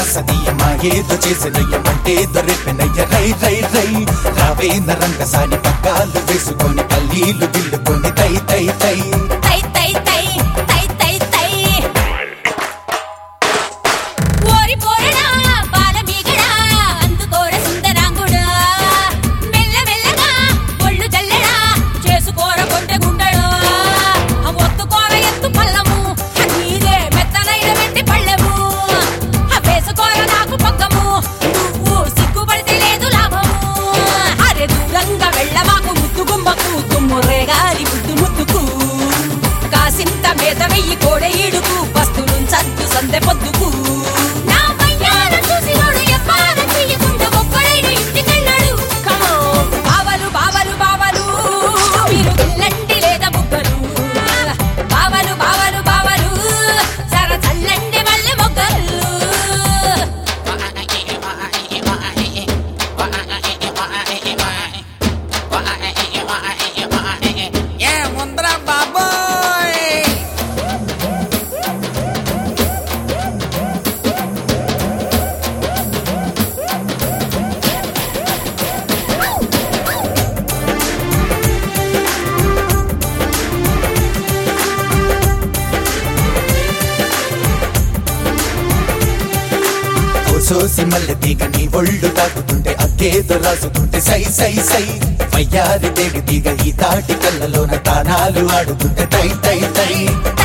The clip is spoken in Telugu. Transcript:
సదీయమా ఏదో చేసినయ్యమంటే దొరిపినయ్య రై రై రై రావే నరంగసాని పక్కాలు వేసుకొని పల్లీలు గిల్లుకొని తై తై తై తై తై తై తై తై తై ఓరి పోరడా బాలమీగడా అందుకోర సుందరాంగుడా మెల్ల మెల్లగా ఒళ్ళు జల్లెడా చేసుకోర కొంటె గుండెడు ఒత్తుకోర ఎత్తు పల్లము నీదే మెత్తనైన వెండి పళ్ళెము ఆ వేసుకోర నాకు పక్కము నువ్వు సిగ్గుపడితే లేదు లాభము అరే దూరంగా వెళ్ళమాకు ముద్దు గుమ్మకు తుమ్మురే గారి ముద్దు ముద్దుకు కాసింత మీద వెయ్యి కోడ ఈడుకు బస్తులు చద్దు సందె పొద్దుకు నా పయ్యాల చూసినోడు ఎవ్వాల చెయ్యకుండా ఒక్కడైన ఇంటికెళ్ళాడు బావలు బావలు బావలు మీరు వెళ్ళండి లేదా బుగ్గలు బావలు బావలు బావలు సర చల్లండి మల్లె మొగ్గలు ఏ ముందర బాబోయ్ సోసి మల్లె తీగ నీ ఒళ్ళు తాకుతుంటే అక్కేదో రాసుతుంటే సై సై సై వయ్యారి దేవి తీగ ఈ తాటి కళ్ళలోన తానాలు ఆడుతుంటే తై తై తై